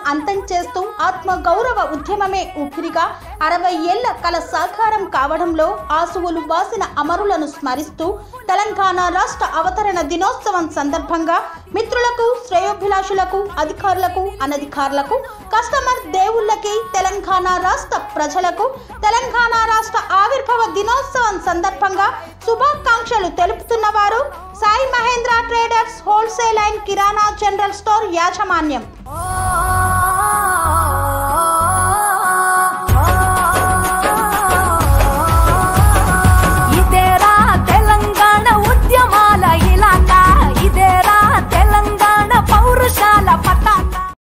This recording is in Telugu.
అంతం చేస్తూ ఆత్మ గౌరవ ఉద్యమమే ఊపిరిగా అరవై ఏళ్ల కల సాకారం కావడంలో ఆసువులు బాసిన అమరులను స్మరిస్తూ తెలంగాణ రాష్ట్ర అవతరణ దినోత్సవం సందర్భంగా మిత్రులకు శ్రేయోభిలాషులకు అధికారులకు అనధికారులకు కస్టమర్ దేవుళ్ళకి తెలంగాణ రాష్ట్ర ప్రజలకు తెలంగాణ రాష్ట్ర ఆవిర్భావ దినోత్సవం సందర్భంగా శుభాకాంక్షలు తెలుపుతున్న వారు Sai Mahendra traders wholesale and kirana general store యాజమాన్యం